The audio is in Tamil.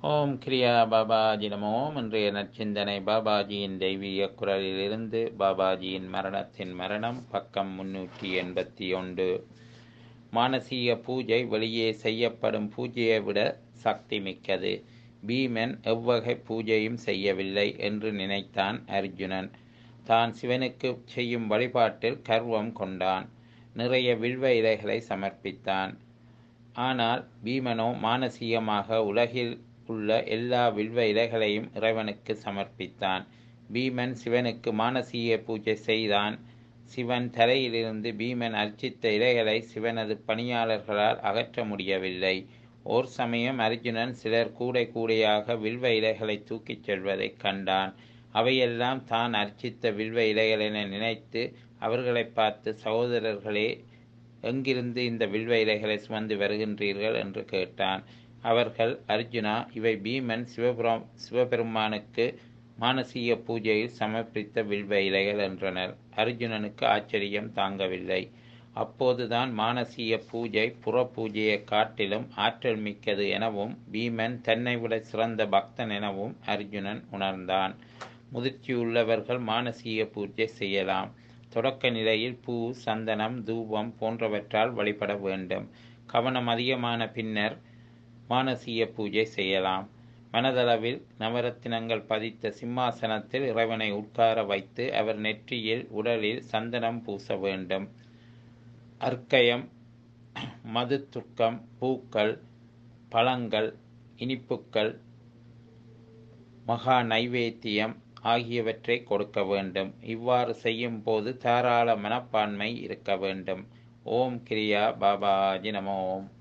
ஓம் கிரியா பாபாஜி நமோம் இன்றைய நற்சிந்தனை பாபாஜியின் தெய்வீக குரலிலிருந்து பாபாஜியின் மரணத்தின் மரணம் பக்கம் முன்னூற்றி எண்பத்தி ஒன்று மானசீக பூஜை வெளியே செய்யப்படும் பூஜையை விட சக்தி மிக்கது பீமன் எவ்வகை பூஜையும் செய்யவில்லை என்று நினைத்தான் அர்ஜுனன் தான் சிவனுக்கு செய்யும் வழிபாட்டில் கர்வம் கொண்டான் நிறைய வில்வ இலைகளை சமர்ப்பித்தான் ஆனால் பீமனோ மானசீகமாக உலகில் உள்ள எல்லா வில்வ இலைகளையும் இறைவனுக்கு சமர்ப்பித்தான் பீமன் சிவனுக்கு மானசீக பூஜை செய்தான் சிவன் தரையிலிருந்து பீமன் அர்ச்சித்த இலைகளை சிவனது பணியாளர்களால் அகற்ற முடியவில்லை ஓர் சமயம் அர்ஜுனன் சிலர் கூடை கூடையாக வில்வ இலைகளை தூக்கிச் செல்வதைக் கண்டான் அவையெல்லாம் தான் அர்ச்சித்த வில்வ இலைகளென நினைத்து அவர்களை பார்த்து சகோதரர்களே எங்கிருந்து இந்த வில்வ இலைகளை சுமந்து வருகின்றீர்கள் என்று கேட்டான் அவர்கள் அர்ஜுனா இவை பீமன் சிவபுரம் சிவபெருமானுக்கு மானசீக பூஜையில் சமர்ப்பித்த வில்வ இலைகள் என்றனர் அர்ஜுனனுக்கு ஆச்சரியம் தாங்கவில்லை அப்போதுதான் மானசீக பூஜை புற பூஜையை காட்டிலும் ஆற்றல் மிக்கது எனவும் பீமன் தன்னை விட சிறந்த பக்தன் எனவும் அர்ஜுனன் உணர்ந்தான் முதிர்ச்சியுள்ளவர்கள் மானசீக பூஜை செய்யலாம் தொடக்க நிலையில் பூ சந்தனம் தூபம் போன்றவற்றால் வழிபட வேண்டும் கவனம் அதிகமான பின்னர் மானசீக பூஜை செய்யலாம் மனதளவில் நவரத்தினங்கள் பதித்த சிம்மாசனத்தில் இறைவனை உட்கார வைத்து அவர் நெற்றியில் உடலில் சந்தனம் பூச வேண்டும் அர்க்கயம் மது துக்கம் பூக்கள் பழங்கள் இனிப்புக்கள் மகா நைவேத்தியம் ஆகியவற்றை கொடுக்க வேண்டும் இவ்வாறு செய்யும் போது தாராள மனப்பான்மை இருக்க வேண்டும் ஓம் கிரியா பாபாஜி நம ஓம்